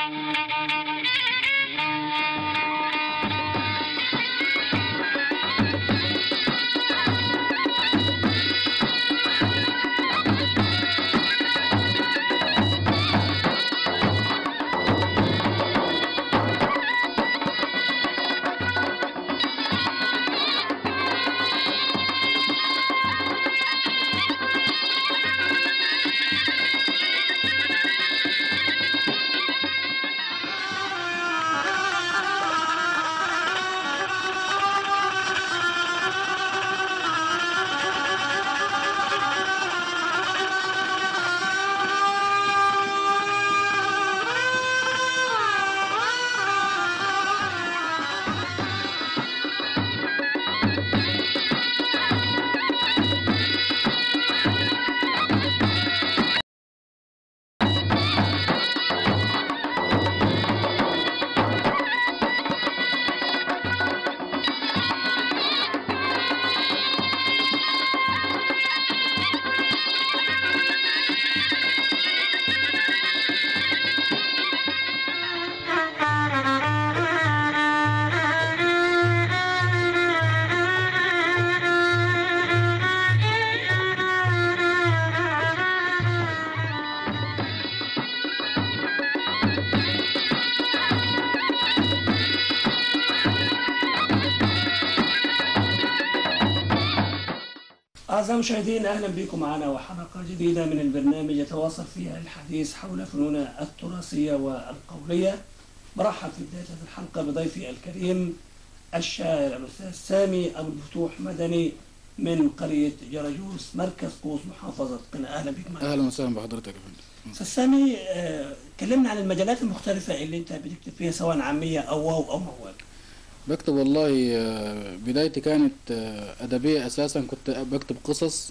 أعزائي المشاهدين أهلا بكم معنا وحلقة جديدة من البرنامج يتواصل فيها الحديث حول فنوننا التراثية والقولية برحب في بداية هذه الحلقة بضيفي الكريم الشاعر الأستاذ سامي أبو الفتوح مدني من قرية جرجوس مركز قوس محافظة قنا أهلا بك معنا اهلا وسهلا بحضرتك يا فندم أستاذ سامي آه، كلمنا عن المجالات المختلفة اللي أنت بتكتب فيها سواء عامية أو واو أو موال بكتب والله آه، بدايتي كانت آه، ادبيه اساسا كنت بكتب قصص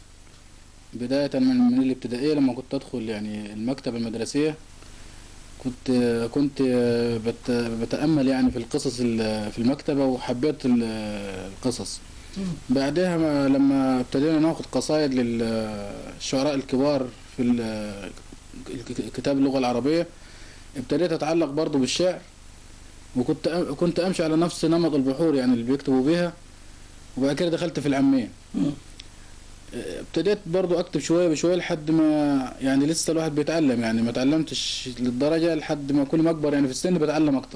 بدايه من من الابتدائيه لما كنت ادخل يعني المكتبه المدرسيه كنت آه، كنت آه، بت بتامل يعني في القصص ال- في المكتبه وحبيت ال- القصص بعدها ما- لما ابتدينا ناخد قصايد للشعراء الكبار في ال- الك- كتاب اللغه العربيه ابتديت اتعلق برضو بالشعر وكنت أم- كنت امشي على نفس نمط البحور يعني اللي بيكتبوا بيها وبعد كده دخلت في العاميه مم. ابتديت برضو اكتب شويه بشويه لحد ما يعني لسه الواحد بيتعلم يعني ما تعلمتش للدرجه لحد ما كل ما اكبر يعني في السن بتعلم اكتر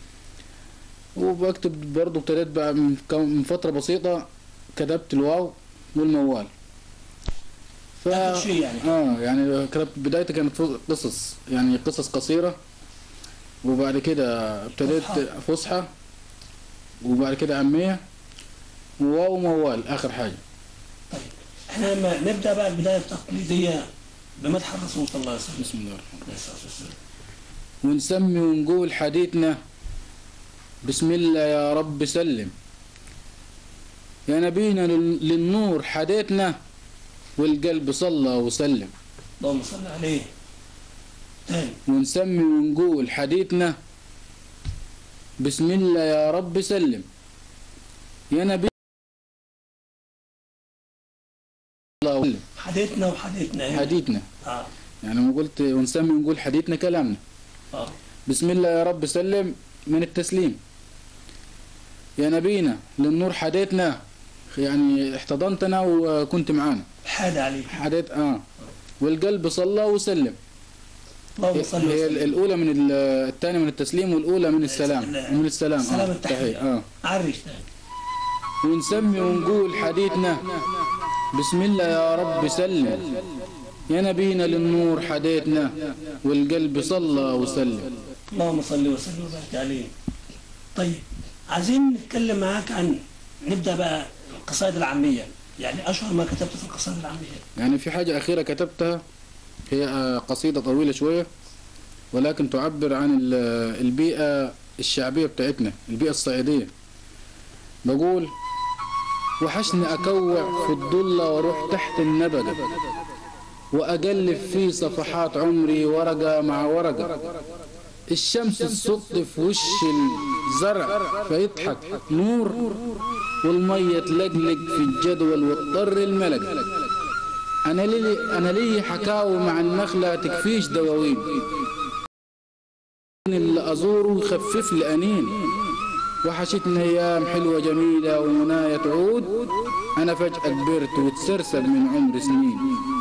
وبكتب برضو ابتديت بقى من كم- من فتره بسيطه كتبت الواو والموال ف... آخر شيء يعني. اه يعني كتبت بدايتي كانت قصص يعني قصص قصيره وبعد كده ابتديت فصحى. فصحى وبعد كده عاميه وواو موال اخر حاجه طيب احنا لما نبدأ بقى البداية التقليدية بمدح الرسول صلى الله عليه وسلم بسم الله الرحمن الرحيم عليه الصلاة والسلام. ونسمي ونقول حديثنا بسم الله يا رب سلم يا نبينا لل- للنور حديثنا والقلب صلى وسلم اللهم صل عليه تاني ونسمي ونقول حديثنا بسم الله يا رب سلم يا نبي الله وسلم حديثنا وحديثنا هنا. حديثنا اه يعني ما قلت ونسمي ونقول حديثنا كلامنا اه بسم الله يا رب سلم من التسليم يا نبينا للنور حديتنا يعني احتضنتنا وكنت معانا حاد عليك حديت اه والقلب صلى وسلم اللهم صل هي وسلم الاولى من ال- الثانيه من التسليم والاولى من السلام السلام. من السلام السلام اه التحية. اه عرش تاني ونسمي ونقول حديثنا بسم الله يا رب سلم يا نبينا للنور حديتنا والقلب صلى وسلم اللهم صل وسلم وبارك عليه طيب عايزين نتكلم معاك عن نبدأ بقى القصائد العامية يعني أشهر ما كتبت في القصائد العامية يعني في حاجة أخيرة كتبتها هي آه، قصيدة طويلة شوية ولكن تعبر عن ال- البيئة الشعبية بتاعتنا البيئة الصعيدية بقول وحشني أكوع في الضلة وأروح تحت النبقة وأقلب في صفحات عمري ورقة مع ورقة الشمس تصد في وش الزرع فيضحك نور والمية تلقلق في الجدول واضطر الملك انا لي انا لي حكاوي مع النخله تكفيش دواوين اللي أزوره يخفف لي أنين وحشتني أيام حلوة جميلة ومنايا تعود أنا فجأة كبرت وتسرسب من عمر سنين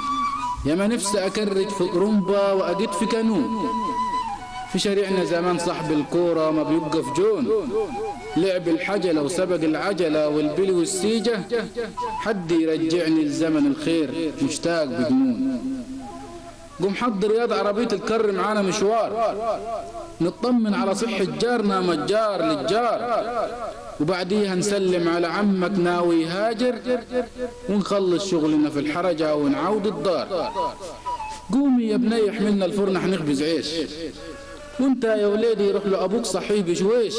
يا ما نفسي أكرج في طرمبة وأجد في كانون في شارعنا زمان صاحب الكورة ما بيوقف جون لعب الحجلة وسبق العجلة والبلي والسيجة حد يرجعني لزمن الخير مشتاق بجنون قوم حضر رياض عربية الكر معانا مشوار نطمن على صحة جارنا مجار للجار وبعديها نسلم على عمك ناوي يهاجر ونخلص شغلنا في الحرجة ونعود الدار قومي يا بني احملنا الفرن حنخبز عيش وانت يا ولادي روح لابوك صحيه بشويش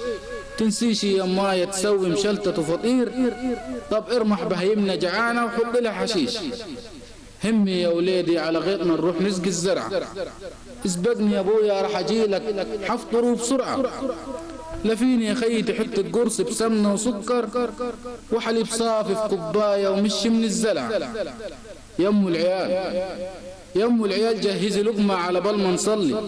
تنسيش يا مايا تسوي مشلتت وفطير طب ارمح بهيمنا جعانة وحط لها حشيش همي يا ولادي على غيطنا نروح نسقي الزرع اسبقني يا ابويا راح اجيلك حفطروا بسرعة لفيني يا خيي تحط القرص بسمنة وسكر وحليب صافي في كوباية ومش من الزلع يم العيال يم العيال جهزي لقمة على بال ما نصلي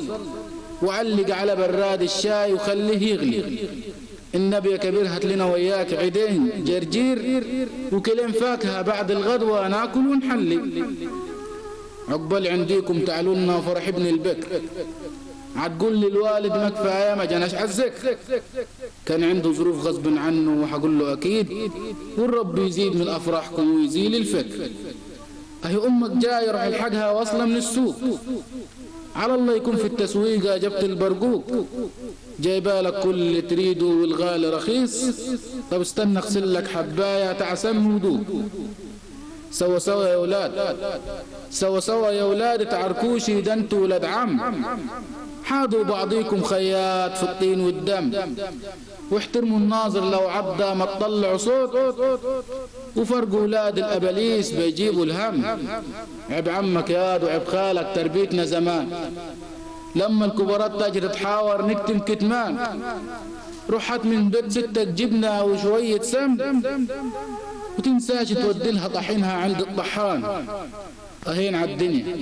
وعلق على براد الشاي وخليه يغلي النبي يا كبير هات لنا وياك عيدين جرجير وكلين فاكهة بعد الغدوة ناكل ونحلي عقبال عنديكم تعالوا لنا فرح ابن البكر هتقول لي الوالد ما كفايه ما جاناش عزك كان عنده ظروف غصب عنه وهقول له اكيد والرب يزيد من افراحكم ويزيل الفكر اهي امك جايه روح الحقها واصله من السوق على الله يكون في التسويقة جبت البرقوق جايبالك كل اللي تريده والغالي رخيص طب استنى اغسل لك حباية تعسم ودوق سوا سوا يا ولاد سوا سوا يا ولاد تعركوشي ده انتوا ولاد عم حادوا بعضيكم خيات في الطين والدم واحترموا الناظر لو عدى ما تطلعوا صوت وفرقوا ولاد الاباليس بيجيبوا الهم عيب عمك ياد وعيب خالك تربيتنا زمان لما الكبارات تجي تتحاور نكتم كتمان روحت من بيت ستك جبنة وشوية سم وتنساش تودي لها طحينها عند الطحان اهين على الدنيا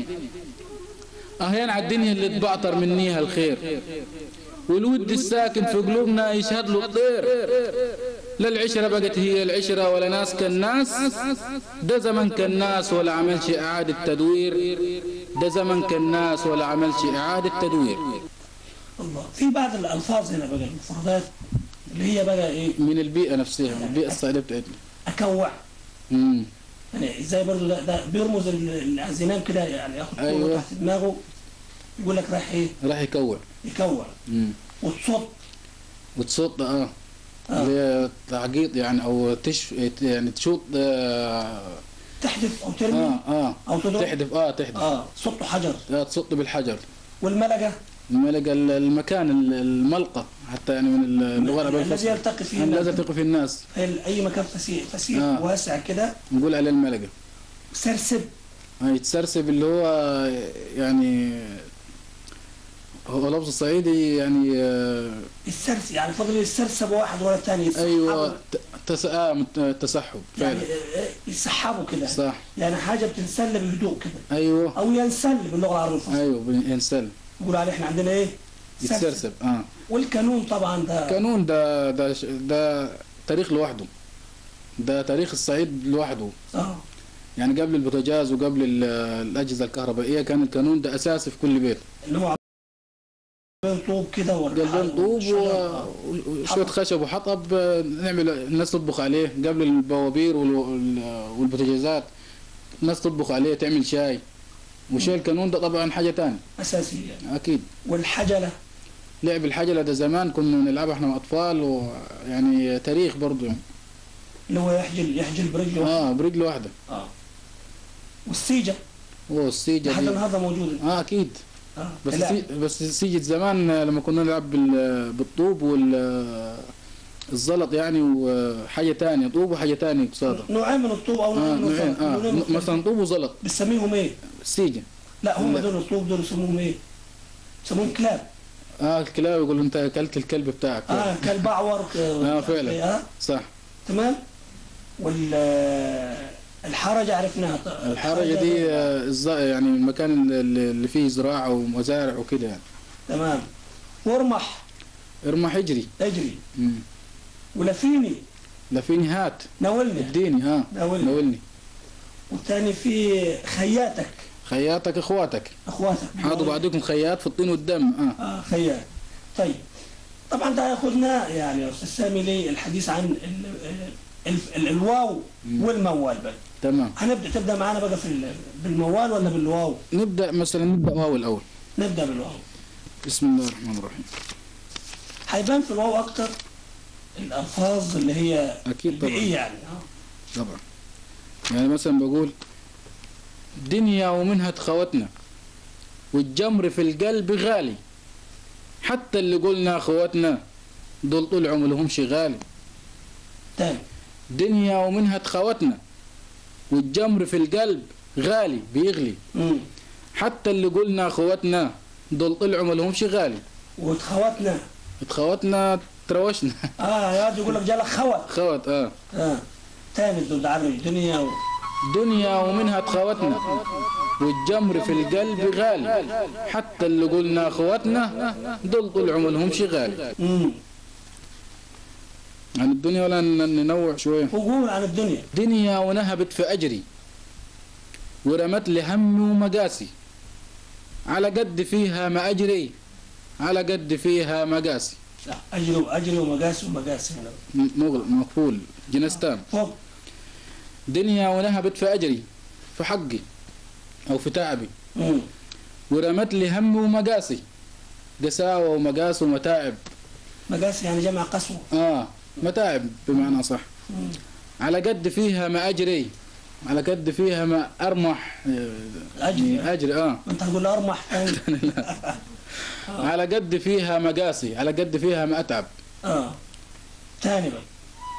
اهين على الدنيا اللي تبعتر منيها الخير والود الساكن في قلوبنا يشهد له الطير لا العشرة بقت هي العشرة ولا ناس كالناس ده زمن كالناس ولا عملش إعادة تدوير ده زمن كالناس ولا عملش إعادة تدوير الله في بعض الألفاظ هنا بقى المفردات اللي هي بقى إيه من البيئة نفسها من البيئة الصعيدة بتاعتنا أكوع مم. يعني زي برضه ده, ده بيرمز ال- الزنام كده يعني ياخد كورة أيوة. تحت دماغه يقول لك راح إيه راح يكوع يكوع مم. والصوت وتصوت اه آه. اللي هي تعقيط يعني او تش يعني تشوط اه تحدف أو ترمي اه, آه. أو تضرب تحدف اه تحدف اه صوته حجر لا تصط بالحجر والملقة الملقى ال- المكان ال- الملقى حتى يعني من اللغة العربية الذي الفصحى يلتقي فيه الذي الناس. يلتقي في الناس في أي مكان فسيح فسيح آه. واسع كده نقول عليه الملقى سرسب هاي يتسرسب اللي هو يعني هو لفظ صعيدي يعني آه، السرس يعني فضل السرسب واحد ورا الثاني ايوه ت- تس... آه مت- تسحب يعني فعلا آه، يسحبوا كده صح يعني حاجه بتنسل بهدوء كده ايوه او ينسل باللغه العربيه الفصحى ايوه ينسل يقول عليه احنا عندنا ايه سرسب. يتسرسب اه والكانون طبعا ده قانون ده ده ش- ده تاريخ لوحده ده تاريخ الصعيد لوحده اه يعني قبل البوتاجاز وقبل ال- الأجهزة الكهربائية كان القانون ده أساسي في كل بيت اللي هو قلبين طوب كده قلبين طوب و- و- وشوية خشب وحطب آه، نعمل الناس تطبخ عليه قبل البوابير وال- وال- والبوتاجازات الناس تطبخ عليه تعمل شاي وشاي القانون ده طبعا حاجة تانية اساسي يعني أكيد والحجله لعب الحجلة ده زمان كنا نلعبها احنا أطفال ويعني تاريخ برضه يعني. اللي هو يحجل يحجل برجله اه برجل واحدة اه والسيجه والسيجة لحد دي هذا موجود اه أكيد اه بس لا. سي... بس سيجة زمان لما كنا نلعب بال... بالطوب وال الزلط يعني وحاجة تانية طوب وحاجة تانية قصادها نوعين من الطوب او اه نوعين من نوعين الطوب اه لونين مختلفين. مثلا طوب وزلط بنسميهم ايه؟ سيجة لا هم لا. دول الطوب دول يسموهم ايه؟ يسموهم كلاب اه الكلاب يقولوا انت اكلت الكلب بتاعك اه كلب اعور آه، فعلا. اه صح تمام وال الحرجة عرفناها الحرجة دي آه، الز... يعني المكان اللي اللي فيه زراعة ومزارع وكده يعني تمام وارمح ارمح اجري اجري مم. ولفيني لفيني هات ناولني اديني اه ناولني. ناولني والثاني في خياتك خياتك اخواتك اخواتك حاضوا بعضكم خيات في الطين والدم اه اه خيات طيب طبعا ده ياخذنا يعني يا استاذ سامي للحديث عن ال ال ال الواو والموال بقى تمام هنبدا تبدا معانا بقى في ال- بالموال ولا بالواو نبدا مثلا نبدا واو الاول نبدا بالواو بسم الله الرحمن الرحيم هيبان في الواو اكتر الالفاظ اللي هي اكيد طبعا البيئيه يعني اه طبعا يعني مثلا بقول دنيا ومنها تخوتنا والجمر في القلب غالي حتى اللي قلنا اخواتنا دول طول عمرهمش غالي تاني دنيا ومنها تخوتنا والجمر في القلب غالي بيغلي امم حتى اللي قلنا اخواتنا دول طلعوا ملهمش غالي وتخوتنا اتخوتنا تروشنا اه يقعد يقول لك جالك خوت خوت اه اه تاني دول عرج دنيا و... دنيا ومنها تخوتنا والجمر في القلب غالي حتى اللي قلنا اخواتنا دول طلعوا ملهمش غالي امم عن الدنيا ولا ن- ننوع شويه وقول عن الدنيا دنيا ونهبت في اجري ورمت لي هم ومقاسي على قد فيها ما اجري على قد فيها مقاسي لا اجري واجري ومقاس ومقاس هنا م- مغل مقفول جنستان فوق دنيا ونهبت في أجري في حقي أو في تعبي امم ورمت لي هم ومقاسي قساوة ومقاس ومتاعب مقاس يعني جمع قسوه آه متاعب بمعنى صح مم. على قد فيها ما أجري على قد فيها ما أرمح آه، أجري. أجري آه انت هتقول ارمح ثاني على قد فيها مقاسي على قد فيها ما أتعب اه ثاني بقى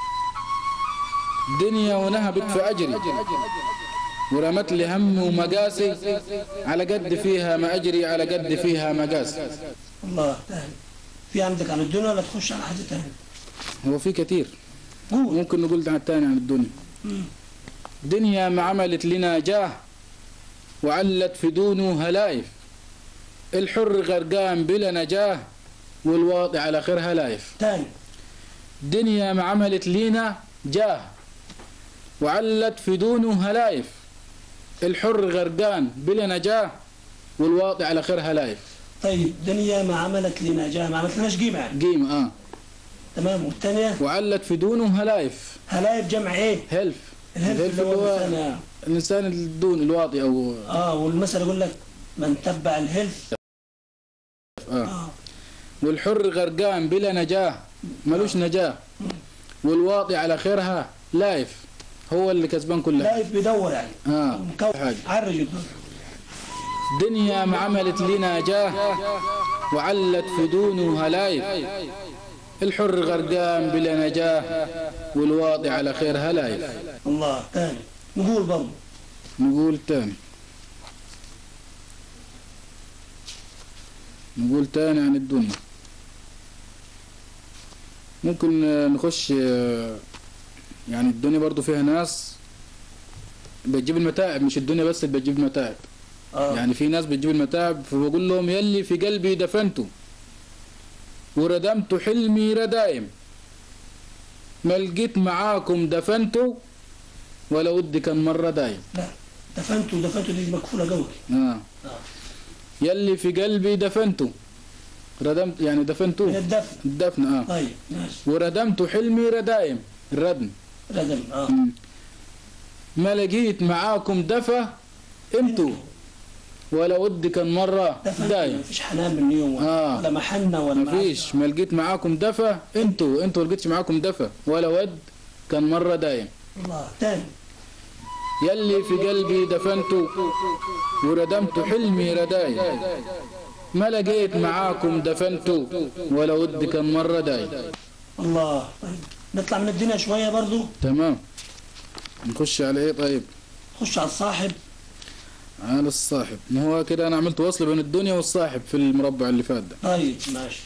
دنيا ونهبت في أجري ورمت لي هم ومقاسي على قد فيها ما أجري على قد فيها مقاسي الله ثاني في عندك عن الدنيا ولا تخش على حاجه ثانيه هو في كتير قول ممكن نقول عن الثاني عن الدنيا مم. دنيا ما عملت لنا جاه وعلت في دونه هلايف الحر غرقان بلا نجاه والواطي على خير هلايف ثاني دنيا ما عملت لنا جاه وعلت في دونه هلايف الحر غرقان بلا نجاه والواطي على خير هلايف طيب دنيا ما عملت لنا جاه ما عملت لناش قيمه يعني قيمة اه تمام والثانيه وعلت في دونه هلايف هلايب جمع ايه؟ هلف الهلف اللي هو الإنسان، آه. الإنسان الدون الواطي أو اه والمثل يقول لك من تبع الهلف آه. اه والحر غرقان بلا نجاه ملوش نجاه والواطي على خيرها لايف هو اللي كسبان كل حاجة لايف بيدور يعني آه. مكون حاجة. عرج الدنيا دنيا ما عملت لنا جاه وعلت في دونه لايف الحر غرقان بلا نجاه والواطي على خيرها لايف الله ثاني نقول برضه نقول تاني نقول تاني عن الدنيا ممكن آه، نخش آه، يعني الدنيا برضو فيها ناس بتجيب المتاعب مش الدنيا بس اللي بتجيب المتاعب اه يعني في ناس بتجيب المتاعب فبقول لهم يلي في قلبي دفنته وردمت حلمي ردايم ما لقيت معاكم دفنته ولا ودي كان مرة دايم لا دفنته دفنته دي مكفوله قوي آه. آه. يلي في قلبي دفنته ردمت يعني من دفنته الدفن الدفن اه طيب ماشي وردمت حلمي ردايم الردم ردم اه مم. ما لقيت معاكم دفا انتوا ولا ودي كان مرة دفن دايم مفيش حنان من يوم ولا, آه. ولا محنه ولا مفيش ما لقيت معاكم دفا انتوا انتوا لقيتش معاكم دفا ولا ود كان مرة دايم معرفة. الله ثاني يلي في قلبي دفنته وردمت حلمي ردايم ما لقيت معاكم دفنته ولا ودي كان مرة دايم الله طيب نطلع من الدنيا شويه برضه تمام نخش على ايه طيب نخش على الصاحب على الصاحب ما هو كده انا عملت وصل بين الدنيا والصاحب في المربع اللي فات ده طيب ماشي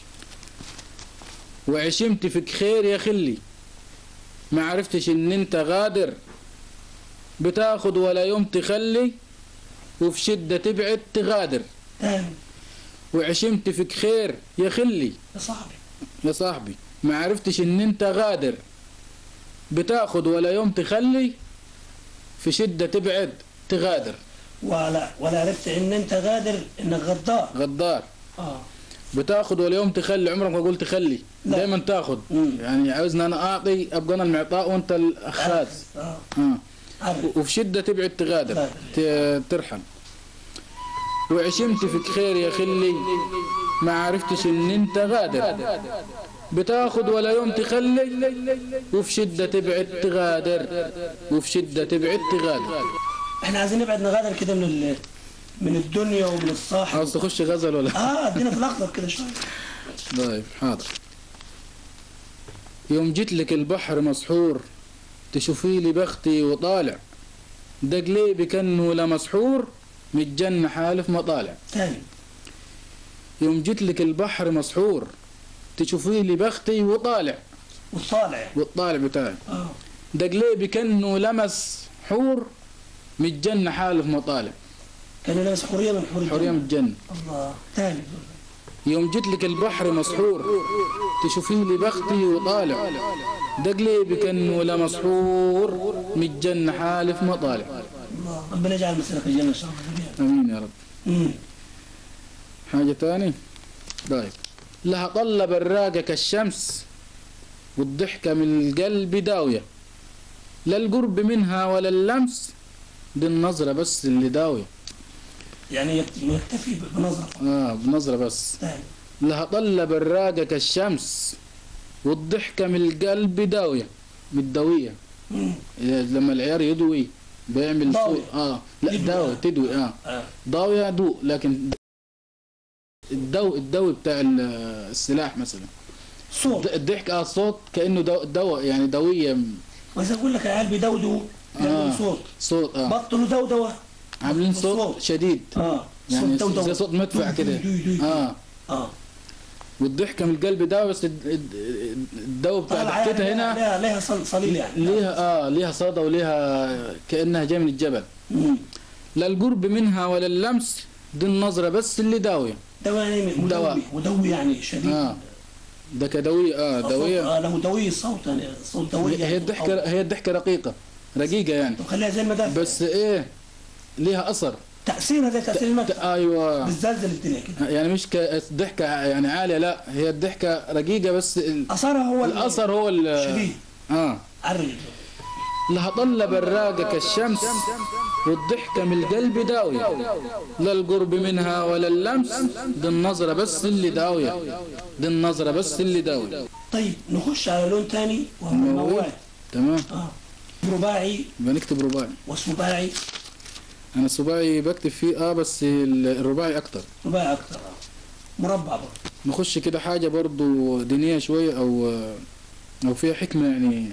وعشمت فيك خير يا خلي ما عرفتش ان انت غادر بتاخد ولا يوم تخلي وفي شدة تبعد تغادر ثاني وعشمت فيك خير يا خلي يا صاحبي يا صاحبي ما عرفتش ان انت غادر بتاخد ولا يوم تخلي في شدة تبعد تغادر ولا ولا عرفت ان انت غادر انك غدار غدار اه بتاخد ولا يوم تخلي عمرك ما قلت خلي لا. دايما تاخد مم. يعني عاوزنا انا اعطي ابقى انا المعطاء وانت الاخاذ اه آه. عرف وفي شدة تبعد تغادر غادر. ت- ترحل وعشمت فيك خير يا خلي ما عرفتش ان انت غادر بتاخد ولا يوم تخلي وفي شدة تبعد تغادر وفي شدة تبعد تغادر احنا عايزين نبعد نغادر كده من ال... من الدنيا ومن الصاحب عاوز تخش غزل ولا اه ادينا في الاخضر كده شويه طيب حاضر يوم جيت لك البحر مسحور تشوفي لي بختي وطالع ده قليبي كانه لا مسحور متجن حالف مطالع ثاني يوم جيت لك البحر مسحور تشوفي لي بختي وطالع والطالع يعني. والطالع بتاعي اه ده قليبي كانه لمس حور متجن حالف مطالع كان لابس حوريه من حور حورية الجنة. متجن الله ثاني يوم جيت لك البحر مسحور تشوفي لي بختي وطالع ده قليبي كانه لا مسحور متجن حالف مطالع الله ربنا يجعل مسيرك الجنه ان شاء الله جميعا امين يا رب امم حاجة تاني طيب لها طلة براقة كالشمس والضحكة من القلب داوية لا القرب منها ولا اللمس دي النظرة بس اللي داوية يعني يكت- يكتفي بنظره اه بنظرة بس ثاني لها طلة براقة كالشمس والضحكة من القلب داوية متداوية امم إذا لما العيار يدوي بيعمل ضاوية. صوت اه لا يدوي. داوي تدوي اه اه ضاوية دوء لكن الدو الدوي بتاع ال- السلاح مثلا صوت الضحك اه صوت كانه دو, دو يعني دويه واذا اقول لك العيال بيدودوا يعملوا آه. صوت صوت اه بطلوا دودوه عاملين صوت صوت. شديد اه يعني صوت دودوه زي صوت مدفع دوي كده دوي دوي دوي. اه اه والضحكه من القلب ده بس الد- الد- الدو بتاع طالعه يعني ضحكتها هنا لها لها صل- صليل يعني ليها اه ليها صدى وليها كانها جايه من الجبل مم. لا القرب منها ولا اللمس دي النظره بس اللي داويه دواء يعني دواء. مدوي مدوي يعني شديد اه ده كدويه اه صوت- دويه آه له دوي الصوت يعني صوت دوي هي الضحكه هي الضحكه رقيقه رقيقه يعني طب خليها زي المدافع بس ايه ليها اثر تأثيرها زي تأثير المدفع ايوه بتزلزل الدنيا كده يعني مش كضحكة يعني عالية لا هي الضحكة رقيقة بس ال- أثرها هو ال- الأثر هو ال- شديد اه عرج لها طلة براقة كالشمس والضحكة من القلب داوية لا القرب منها ولا اللمس دي النظرة بس اللي داوية دي النظرة بس اللي داوية طيب نخش على لون تاني وهو الموال. الموال تمام اه رباعي بنكتب رباعي وسباعي أنا السباعي بكتب فيه اه بس ال- الرباعي أكتر رباعي أكثر آه. مربع برضه نخش كده حاجة برضو دينية شوية أو أو فيها حكمة يعني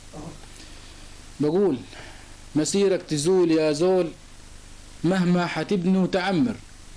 بقول مسيرك تزول يا زول مهما حتبني وتعمر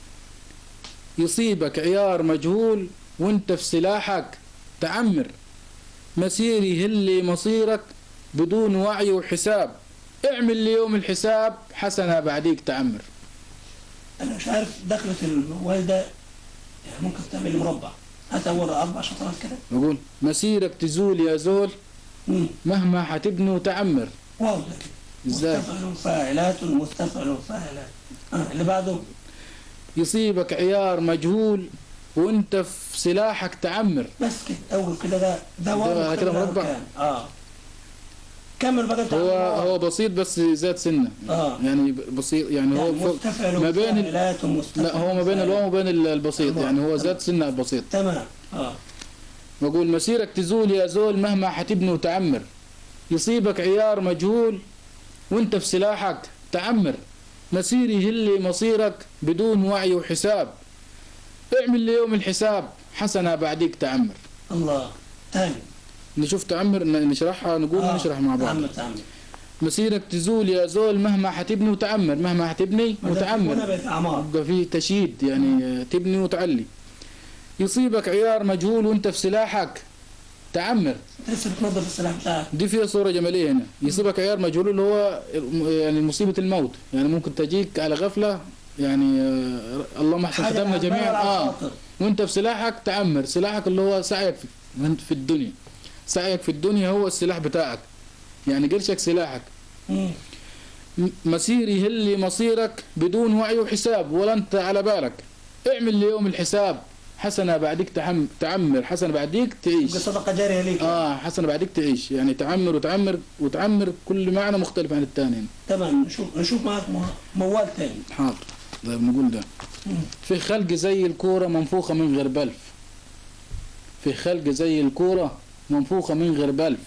يصيبك عيار مجهول وانت في سلاحك تعمر مسيري هلي مصيرك بدون وعي وحساب اعمل ليوم الحساب حسنة بعديك تعمر أنا مش عارف دخلة الموال ده يعني ممكن تعمل لي مربع هات أول أربع شطرات كده بقول مسيرك تزول يا زول مم. مهما حتبني وتعمر واو ده كده ازاي مستفعل فاعلات مستفعل فاعلات آه. اللي بعده يصيبك عيار مجهول وانت في سلاحك تعمر بس كده أول كده ده ده واو ده كده مختلف مربع. الأركان. اه كمل بقى انت هو على هو بسيط بس زاد سنة اه يعني بسيط يعني هو يعني فوق مستفعل ما بين ال- وفاعلات ومستفعل لا هو ما بين وفاعلات. الواو وبين ال- البسيط الله. يعني هو زاد سنة البسيط تمام اه بقول مسيرك تزول يا زول مهما حتبني وتعمر يصيبك عيار مجهول وانت في سلاحك تعمر مسيري هلي مصيرك بدون وعي وحساب اعمل ليوم الحساب حسنة بعديك تعمر الله تاني نشوف تعمر ن- نشرحها نقول آه. نشرح مع بعض تعمل تعمل مسيرك تزول يا زول مهما حتبني وتعمر مهما حتبني هنا وتعمر بيت أعمار يبقى في تشييد يعني تبني وتعلي يصيبك عيار مجهول وانت في سلاحك تعمر لسه بتنظف السلاح بتاعك دي فيها صورة جمالية هنا يصيبك عيار مجهول اللي هو يعني مصيبة الموت يعني ممكن تجيك على غفلة يعني آه، اللهم احسن حاجة ختمنا على جميعا البال وعلى اه الخاطر. وانت في سلاحك تعمر سلاحك اللي هو سعيك في, وانت في الدنيا سعيك في الدنيا هو السلاح بتاعك يعني قرشك سلاحك مم. م- مسير يهل مصيرك بدون وعي وحساب ولا انت على بالك اعمل ليوم الحساب حسنة بعديك تعم تعمر حسنة بعديك تعيش يبقى صدقه جاريه ليك اه حسنة بعديك تعيش يعني تعمر وتعمر وتعمر كل معنى مختلف عن الثاني تمام نشوف نشوف معك مو- موال تاني حاضر طيب نقول ده مم. في خلق زي الكورة منفوخة من غير بلف في خلق زي الكورة منفوخة من غير بلف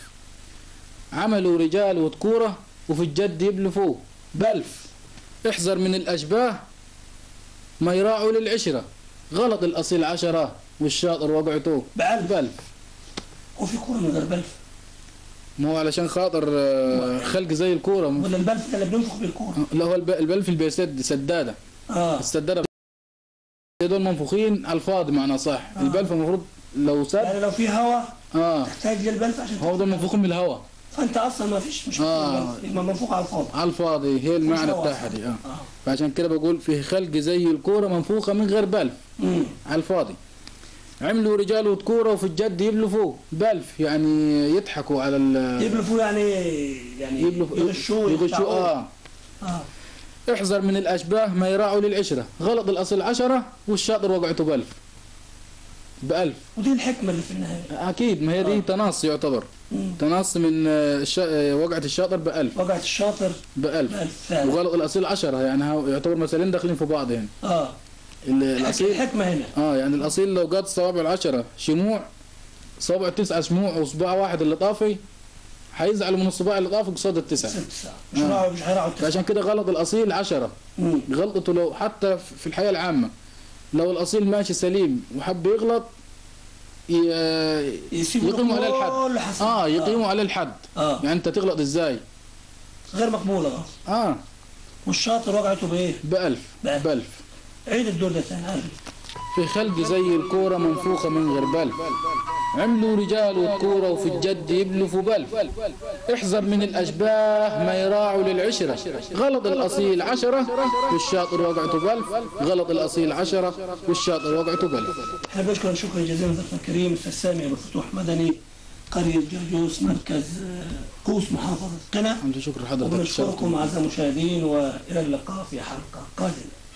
عملوا رجال وذكورة وفي الجد يبلفوا بلف احذر من الأشباه ما يراعوا للعشرة غلط الأصيل عشرة والشاطر وقعته بألف بلف وفي كوره من غير بلف ما هو علشان خاطر آه، خلق زي الكورة ولا البلف ده اللي بننفخ بالكوره لا هو الب- البلف اللي بيسد سدادة اه السدادة دول منفوخين على الفاضي معنى صح آه. البلف المفروض لو سد يعني لو في هواء اه تحتاج للبلف عشان هو ده منفوخ من الهواء فانت اصلا ما فيش مش آه. آه. يبقى منفوخ على الفاضي على الفاضي هي المعنى هواء بتاعها أصلاً. دي اه اه فعشان كده بقول في خلق زي الكورة منفوخة من غير بلف مم. على الفاضي عملوا رجال وذكورة وفي الجد يبلفوا بلف يعني يضحكوا على ال يبلفوا يعني يعني يبلفوا يغشوا يغشوا يخدعوا. اه اه احذر من الاشباه ما يراعوا للعشرة غلط الاصل عشرة والشاطر وقعته بلف بألف ودي الحكمه اللي في النهايه اكيد ما هي دي آه. تناص يعتبر مم. تناص من آه، الش... آه، وقعة الشاطر بألف وقعت الشاطر بألف بألف فعلا وغلط الاصيل عشرة يعني هو يعتبر مثلين داخلين في بعض يعني اه ال- الاصيل الحكمه هنا اه يعني الاصيل لو قاد صوابع العشرة شموع صوابع تسعة شموع وصباع واحد اللي طافي حيزعلوا من الصباع اللي طافي قصاد التسعة ست ساعات مش آه. هيراعوا مش هيراعوا التسعة. فعشان كده غلط الاصيل عشرة مم. غلطته لو حتى في الحياة العامة لو الاصيل ماشي سليم وحب يغلط ي- يسيبوا يقيموا على الحد كل حسن اه يقيموا على الحد اه يعني انت تغلط ازاي غير مقبوله اه اه والشاطر وقعته بايه؟ بألف بألف. بألف عيد الدور ده تاني عادي. في خلق زي الكورة منفوخة من غير بلف عملوا رجال والكورة وفي الجد يبلفوا بلف احذر من الأشباه ما يراعوا للعشرة غلط الأصيل عشرة والشاطر وقعته بلف غلط الأصيل عشرة والشاطر وقعته بلف احنا بنشكر شكرا جزيلا ضيفنا الكريم الاستاذ سامي ابو الفتوح مدني قريه جرجوس مركز آه، قوس محافظه قنا الحمد لله شكر حضرتك وبنشكركم اعزائي المشاهدين والى اللقاء في حلقه قادمه